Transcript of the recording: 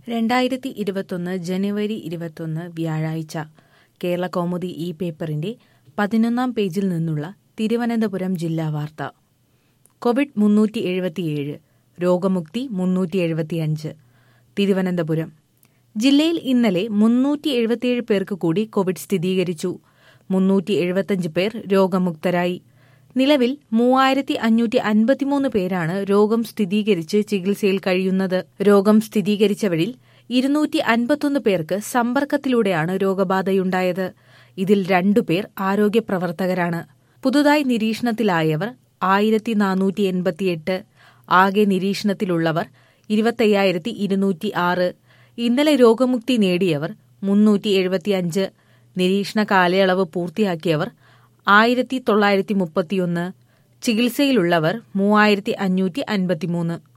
രണ്ടായിരത്തി ഇരുപത്തൊന്ന് ജനുവരി ഇരുപത്തൊന്ന് വ്യാഴാഴ്ച കേരള കൗമുദി ഈ പേപ്പറിന്റെ പതിനൊന്നാം പേജിൽ നിന്നുള്ള തിരുവനന്തപുരം ജില്ലാ വാർത്ത കോവിഡ് മുന്നൂറ്റി എഴുപത്തിയേഴ് രോഗമുക്തി മുന്നൂറ്റി എഴുപത്തിയഞ്ച് തിരുവനന്തപുരം ജില്ലയിൽ ഇന്നലെ മുന്നൂറ്റി എഴുപത്തിയേഴ് പേർക്ക് കൂടി കോവിഡ് സ്ഥിരീകരിച്ചു മുന്നൂറ്റി എഴുപത്തിയഞ്ച് പേർ രോഗമുക്തരായി നിലവിൽ മൂവായിരത്തി അഞ്ഞൂറ്റി അൻപത്തിമൂന്ന് പേരാണ് രോഗം സ്ഥിരീകരിച്ച് ചികിത്സയിൽ കഴിയുന്നത് രോഗം സ്ഥിരീകരിച്ചവരിൽ ഇരുന്നൂറ്റി അൻപത്തൊന്ന് പേർക്ക് സമ്പർക്കത്തിലൂടെയാണ് രോഗബാധയുണ്ടായത് ഇതിൽ രണ്ടുപേർ ആരോഗ്യ പ്രവർത്തകരാണ് പുതുതായി നിരീക്ഷണത്തിലായവർ ആയിരത്തി നാനൂറ്റി എൺപത്തിയെട്ട് ആകെ നിരീക്ഷണത്തിലുള്ളവർ ഇരുപത്തയ്യായിരത്തി ഇരുന്നൂറ്റി ആറ് ഇന്നലെ രോഗമുക്തി നേടിയവർ മുന്നൂറ്റി എഴുപത്തിയഞ്ച് നിരീക്ഷണ കാലയളവ് പൂർത്തിയാക്കിയവർ ആയിരത്തി തൊള്ളായിരത്തി മുപ്പത്തിയൊന്ന് ചികിത്സയിലുള്ളവർ മൂവായിരത്തി അഞ്ഞൂറ്റി അൻപത്തിമൂന്ന്